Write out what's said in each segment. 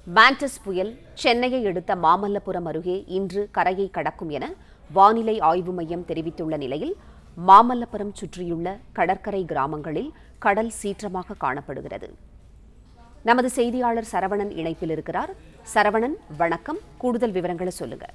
Mandous புயல் சென்னையை அடுத்த மாமல்லபுரம் அருகே இன்று கரையை கடக்கும் என வானிலை ஆய்வு மையம் தெரிவித்துள்ள நிலையில் மாமல்லபுரம் சுற்றியுள்ள கடற்கரை கிராமங்களில் கடல் சீற்றமாக காணப்படுகிறது நமது செய்தியாளர் சரவணன் இணைப்பில் இருக்கிறார் சரவணன் வணக்கம் கூடுதல் விவரங்களை சொல்லுங்க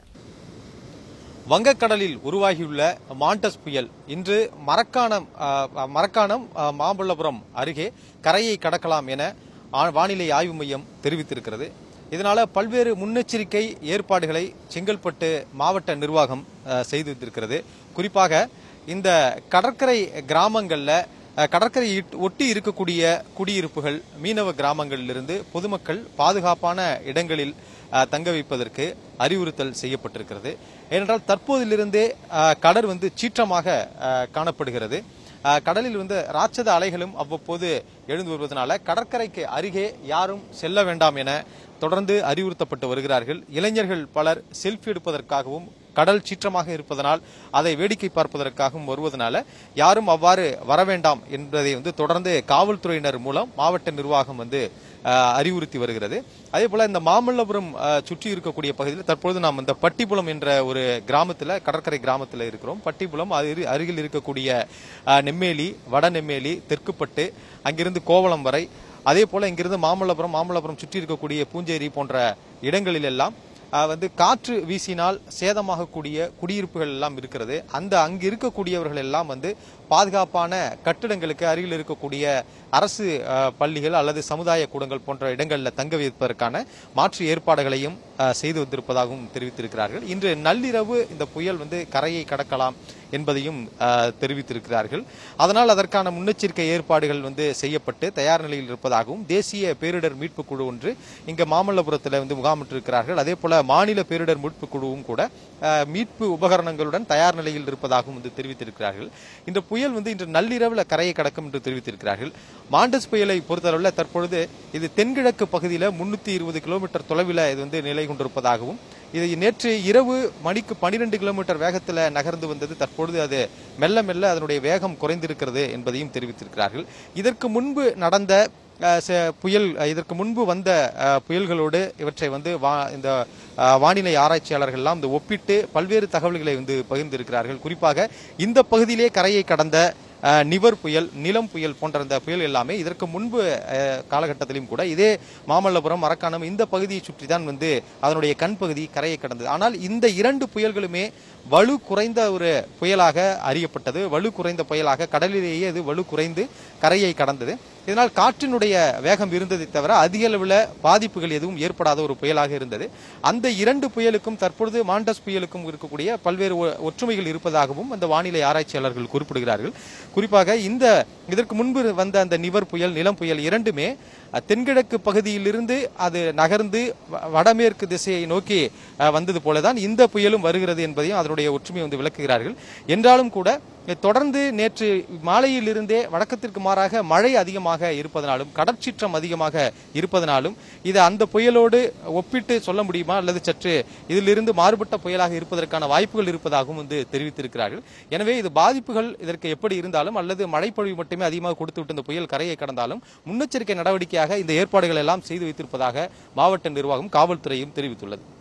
வங்கக்கடலில் உருவாகியுள்ள மாண்டஸ் புயல் இன்று மரக்காணம் அஹ், மரக்காணம் அஹ், மாமல்லபுரம் அருகே கரையை கடக்கலாம் என ஆ- வானிலை ஆய்வு மையம் தெரிவித்திருக்கிறது இதனால பல்வேறு முன்னெச்சரிக்கை ஏற்பாடுகளை செங்கல்பட்டு மாவட்ட நிர்வாகம் அஹ், செய்து வைத்திருக்கிறது குறிப்பாக இந்த கடற்கரை கிராமங்கள்ல அஹ், கடற்கரை இட்- ஒட்டி இருக்கக்கூடிய குடியிருப்புகள் மீனவ கிராமங்களிலிருந்து பொதுமக்கள் பாதுகாப்பான இடங்களில் அஹ், தங்க வைப்பதற்கு அறிவுறுத்தல் செய்யப்பட்டிருக்கிறது ஏனென்றால் தற்போதிலிருந்தே அஹ், கடல் வந்து சீற்றமாக அஹ், காணப்படுகிறது அஹ், கடலில் வந்து ராட்சத அலைகளும் அவ்வப்போது எழுந்து வருவதனால கடற்கரைக்கு அருகே யாரும் செல்ல வேண்டாம் என தொடர்ந்து அறிவுறுத்தப்பட்டு வருகிறார்கள் இளைஞர்கள் பலர் செல்ஃபி எடுப்பதற்காகவும் கடல் சீற்றமாக இருப்பதனால் அதை வேடிக்கை பார்ப்பதற்காகவும் வருவதனால யாரும் அவ்வாறு வர வேண்டாம் என்பதை வந்து தொடர்ந்து காவல்துறையினர் மூலம் மாவட்ட நிர்வாகம் வந்து அஹ், அறிவுறுத்தி வருகிறது அதே போல இந்த மாமல்லபுரம் அஹ், சுற்றி இருக்கக்கூடிய பகுதியில் தற்பொழுது நாம் இந்த பட்டிப்புலம் என்ற ஒரு கிராமத்தில் கடற்கரை கிராமத்தில் இருக்கிறோம் பட்டிப்புலம் அது அருகில் இருக்கக்கூடிய அஹ், நெம்மேலி வட நெம்மேலி தெற்குப்பட்டு அங்கிருந்து கோவளம் வரை அதே போல இங்கிருந்து மாமல்லபுரம் மாமல்லபுரம் சுற்றி இருக்கக்கூடிய பூஞ்சேரி போன்ற இடங்களில் எல்லாம் அஹ், வந்து காற்று வீசினால் சேதமாகக்கூடிய குடியிருப்புகள் எல்லாம் இருக்கிறது அந்த அங்கு இருக்கக்கூடியவர்கள் எல்லாம் வந்து பாதுகாப்பான கட்டிடங்களுக்கு அருகில் இருக்கக்கூடிய அரசு அஹ், பள்ளிகள் அல்லது சமுதாய கூடங்கள் போன்ற இடங்களில் தங்க வைப்பதற்கான மாற்று ஏற்பாடுகளையும் அஹ், செய்து வந்திருப்பதாகவும் தெரிவித்திருக்கிறார்கள் இன்று நள்ளிரவு இந்த புயல் வந்து கரையை கடக்கலாம் என்பதையும் அஹ், தெரிவித்திருக்கிறார்கள் அதனால் அதற்கான முன்னெச்சரிக்கை ஏற்பாடுகள் வந்து செய்யப்பட்டு தயார் நிலையில் இருப்பதாகவும் தேசிய பேரிடர் மீட்பு குழு ஒன்று இங்க மாமல்லபுரத்தில் வந்து முகாமிட்டிருக்கிறார்கள் அதே போல மாநில பேரிடர் மீட்பு குழுவும் கூட அஹ், மீட்பு உபகரணங்களுடன் தயார் நிலையில் இருப்பதாகவும் வந்து தெரிவித்திருக்கிறார்கள் இந்த புயல் வந்து இன்று நள்ளிரவில் கரையை கடக்கும் என்று தெரிவித்திருக்கிறார்கள் மாண்டஸ் புயலை பொறுத்தளவில் தற்பொழுது இது தென்கிழக்கு பகுதியில் முன்னூத்தி இருபது கிலோமீட்டர் தொலைவில் இது வந்து நிலை கொண்டிருப்பதாகவும் இது நேற்று இரவு மணிக்கு 12 கிலோமீட்டர் வேகத்தில் நகர்ந்து வந்தது தற்பொழுது அது மெல்ல மெல்ல அதனுடைய வேகம் குறைந்திருக்கிறது என்பதையும் தெரிவித்திருக்கிறார்கள் இதற்கு முன்பு நடந்த அஹ், ச- புயல் அஹ், இதற்கு முன்பு வந்த அஹ், புயல்களோடு இவற்றை வந்து வா- இந்த அஹ், வானிலை ஆராய்ச்சியாளர்கள் எல்லாம் இந்த ஒப்பிட்டு பல்வேறு தகவல்களை வந்து பகிர்ந்திருக்கிறார்கள் குறிப்பாக இந்த பகுதியிலே கரையை கடந்த அஹ், நிவர் புயல் நிலம் புயல் போன்ற இந்த புயல் எல்லாமே இதற்கு முன்பு அஹ், காலகட்டத்திலும் கூட இதே மாமல்லபுரம் மரக்காணம் இந்த பகுதியை சுற்றி தான் வந்து அதனுடைய கண் பகுதி கரையை கடந்தது ஆனால் இந்த இரண்டு புயல்களுமே வலு குறைந்த ஒரு புயலாக அறியப்பட்டது வலு குறைந்த புயலாக கடலிலேயே இது வலு குறைந்து கரையை கடந்தது இதனால் காற்றினுடைய வேகம் இருந்ததை தவிர அதிக அளவில் பாதிப்புகள் எதுவும் ஏற்படாத ஒரு புயலாக இருந்தது அந்த இரண்டு புயலுக்கும் தற்பொழுது மாண்டஸ் புயலுக்கும் இருக்கக்கூடிய பல்வேறு ஒ- ஒற்றுமைகள் இருப்பதாகவும் அந்த வானிலை ஆராய்ச்சியாளர்கள் குறிப்பிடுகிறார்கள் குறிப்பாக இந்த இதற்கு முன்பு வந்த அந்த நிவர் புயல் நிலம் புயல் இரண்டுமே அஹ், தென்கிழக்கு பகுதியிலிருந்து அது நகர்ந்து வ- வடமேற்கு திசையை நோக்கி அஹ், வந்தது போலதான் இந்த புயலும் வருகிறது என்பதையும் அதனுடைய ஒற்றுமை வந்து விளக்குகிறார்கள் என்றாலும் கூட தொடர்ந்து நேற்று மாலையிலிருந்தே வழக்கத்திற்கு மாறாக மழை அதிகமாக இருப்பதனாலும் கடற்சீற்றம் அதிகமாக இருப்பதனாலும் இது அந்த புயலோடு ஒப்பிட்டு சொல்ல முடியுமா அல்லது சற்று இதிலிருந்து மாறுபட்ட புயலாக இருப்பதற்கான வாய்ப்புகள் இருப்பதாகவும் வந்து தெரிவித்திருக்கிறார்கள் எனவே இது பாதிப்புகள் இதற்கு எப்படி இருந்தாலும் அல்லது மழைப்பொழிவு மட்டுமே அதிகமாக கொடுத்து விட்டு இந்த புயல் கரையை கடந்தாலும் முன்னெச்சரிக்கை நடவடிக்கையாக இந்த ஏற்பாடுகள் எல்லாம் செய்து வைத்திருப்பதாக மாவட்ட நிர்வாகம் காவல்துறையும் தெரிவித்துள்ளது